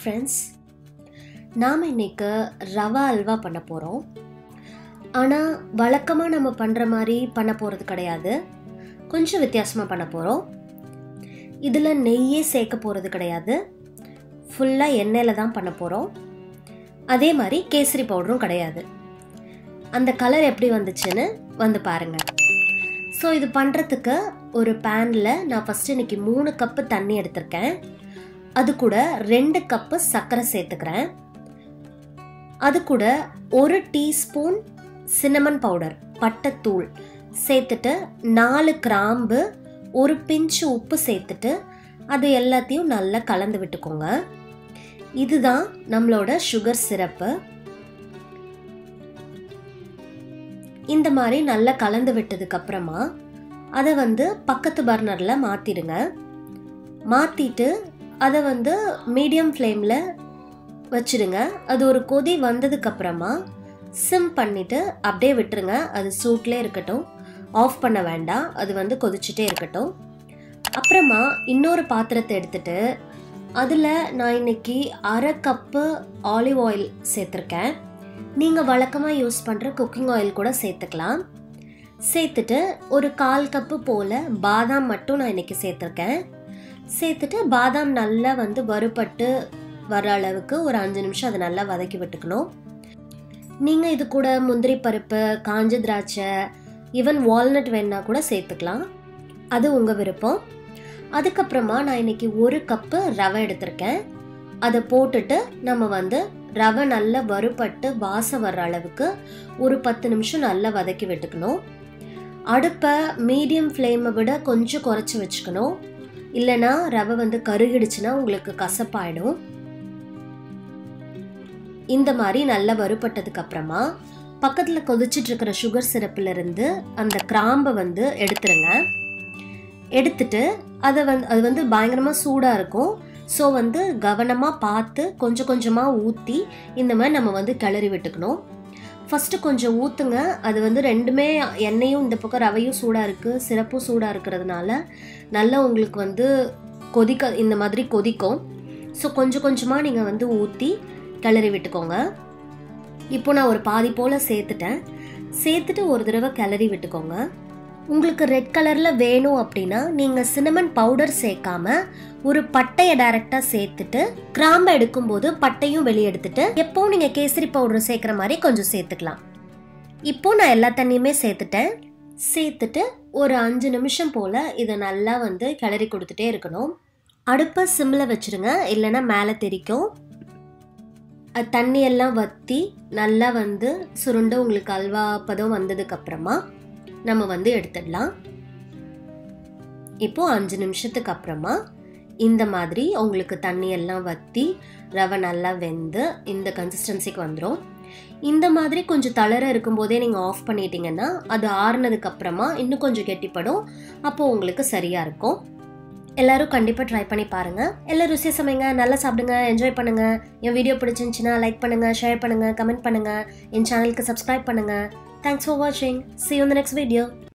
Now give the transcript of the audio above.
friends நாம் இன்னைக்கு ரவா அல்வா பண்ண போகிறோம் ஆனால் வழக்கமாக நம்ம பண்ணுற மாதிரி பண்ண போகிறது கிடையாது கொஞ்சம் வித்தியாசமாக பண்ண போகிறோம் இதில் நெய்யே சேர்க்க போகிறது கிடையாது ஃபுல்லாக எண்ணெயில் தான் பண்ண போகிறோம் அதே மாதிரி கேசரி பவுடரும் கிடையாது அந்த கலர் எப்படி வந்துச்சுன்னு வந்து பாருங்கள் ஸோ இது பண்ணுறதுக்கு ஒரு பேனில் நான் ஃபஸ்ட்டு இன்னைக்கு மூணு கப்பு தண்ணி எடுத்திருக்கேன் அது கூட ரெண்டு கப்பு சர்க்கரை சேர்த்துக்கிறேன் அது கூட ஒரு டீஸ்பூன் சின்னமன் பவுடர் பட்டைத்தூள் சேர்த்துட்டு நாலு கிராம்பு ஒரு பிஞ்சு உப்பு சேர்த்துட்டு அது எல்லாத்தையும் நல்லா கலந்து விட்டுக்கோங்க இதுதான் நம்மளோட சுகர் சிரப்பு இந்த மாதிரி நல்லா கலந்து விட்டதுக்கு அப்புறமா அதை வந்து பக்கத்து பர்னரில் மாற்றிடுங்க மாற்றிட்டு அதை வந்து மீடியம் ஃப்ளேமில் வச்சிடுங்க அது ஒரு கொதி வந்ததுக்கு அப்புறமா சிம் பண்ணிவிட்டு அப்படியே விட்டுருங்க அது சூட்லேயே இருக்கட்டும் ஆஃப் பண்ண வேண்டாம் அது வந்து கொதிச்சுட்டே இருக்கட்டும் அப்புறமா இன்னொரு பாத்திரத்தை எடுத்துட்டு அதில் நான் இன்னைக்கு அரை கப்பு ஆலிவ் ஆயில் சேர்த்துருக்கேன் நீங்கள் வழக்கமாக யூஸ் பண்ணுற குக்கிங் ஆயில் கூட சேர்த்துக்கலாம் சேர்த்துட்டு ஒரு கால் கப்பு போல் பாதாம் மட்டும் நான் இன்னைக்கு சேர்த்துருக்கேன் சேர்த்துட்டு பாதாம் நல்லா வந்து வறுபட்டு வர அளவுக்கு ஒரு அஞ்சு நிமிஷம் அதை நல்லா வதக்கி விட்டுக்கணும் நீங்கள் இது கூட முந்திரி பருப்பு காஞ்ச திராட்சை ஈவன் வால்நட் வேணா கூட சேர்த்துக்கலாம் அது உங்கள் விருப்பம் அதுக்கப்புறமா நான் இன்னைக்கு ஒரு கப்பு ரவை எடுத்திருக்கேன் அதை போட்டுட்டு நம்ம வந்து ரவை நல்லா வறுபட்டு வாசம் வர்ற அளவுக்கு ஒரு பத்து நிமிஷம் நல்லா வதக்கி விட்டுக்கணும் அடுப்பை மீடியம் ஃப்ளேமை விட கொஞ்சம் குறைச்சி வச்சுக்கணும் இல்லைனா ரவை வந்து கருகிடுச்சுன்னா உங்களுக்கு கசப்பாயிடும் இந்த மாதிரி நல்லா வறுபட்டதுக்கு அப்புறமா பக்கத்தில் கொதிச்சிட்டு இருக்கிற சுகர் சிரப்புல இருந்து அந்த கிராம்பை வந்து எடுத்துருங்க எடுத்துட்டு அதை வந்து அது வந்து பயங்கரமாக சூடாக இருக்கும் ஸோ வந்து கவனமாக பார்த்து கொஞ்சம் கொஞ்சமாக ஊற்றி இந்த மாதிரி நம்ம வந்து கிளறி விட்டுக்கணும் ஃபஸ்ட்டு கொஞ்சம் ஊற்றுங்க அது வந்து ரெண்டுமே எண்ணெயும் இந்த பக்கம் ரவையும் சூடாக இருக்குது சிறப்பும் சூடாக இருக்கிறதுனால நல்லா உங்களுக்கு வந்து கொதிக்க இந்த மாதிரி கொதிக்கும் ஸோ கொஞ்சம் கொஞ்சமாக நீங்கள் வந்து ஊற்றி கிளறி விட்டுக்கோங்க இப்போ நான் ஒரு பாதி போல் சேர்த்துட்டேன் சேர்த்துட்டு ஒரு தடவை கிளறி விட்டுக்கோங்க உங்களுக்கு ரெட் கலரில் வேணும் அப்படின்னா நீங்கள் சின்னமன் பவுடர் சேர்க்காம ஒரு பட்டையை டைரெக்டாக சேர்த்துட்டு கிராம்பை எடுக்கும்போது பட்டையும் வெளியே எடுத்துட்டு எப்போ நீங்கள் கேசரி பவுடர் சேர்க்குற மாதிரி கொஞ்சம் சேர்த்துக்கலாம் இப்போ நான் எல்லா தண்ணியுமே சேர்த்துட்டேன் சேர்த்துட்டு ஒரு அஞ்சு நிமிஷம் போல் இதை நல்லா வந்து கிளறி கொடுத்துட்டே இருக்கணும் அடுப்பை சிம்மில் வச்சுருங்க இல்லைன்னா மேலே தெரிக்கும் அது தண்ணியெல்லாம் வற்றி நல்லா வந்து சுருண்டு உங்களுக்கு அல்வா பதம் வந்ததுக்கப்புறமா நம்ம வந்து எடுத்துடலாம் இப்போ அஞ்சு நிமிஷத்துக்கு அப்புறமா இந்த மாதிரி உங்களுக்கு தண்ணியெல்லாம் வற்றி ரவை நல்லா வெந்து இந்த கன்சிஸ்டன்சிக்கு வந்துடும் இந்த மாதிரி கொஞ்சம் தளர இருக்கும்போதே நீங்கள் ஆஃப் பண்ணிட்டீங்கன்னா அது ஆறுனதுக்கு அப்புறமா இன்னும் கொஞ்சம் கெட்டிப்படும் அப்போது உங்களுக்கு சரியாக இருக்கும் எல்லாரும் கண்டிப்பாக ட்ரை பண்ணி பாருங்கள் எல்லாம் ருசியாக சமைங்க நல்லா சாப்பிடுங்க என்ஜாய் பண்ணுங்கள் என் வீடியோ பிடிச்சிருந்துச்சுன்னா லைக் பண்ணுங்கள் ஷேர் பண்ணுங்கள் கமெண்ட் பண்ணுங்கள் என் சேனலுக்கு சப்ஸ்கிரைப் பண்ணுங்கள் தேங்க்ஸ் ஃபார் வாட்சிங் சி யூ இந்த நெக்ஸ்ட் வீடியோ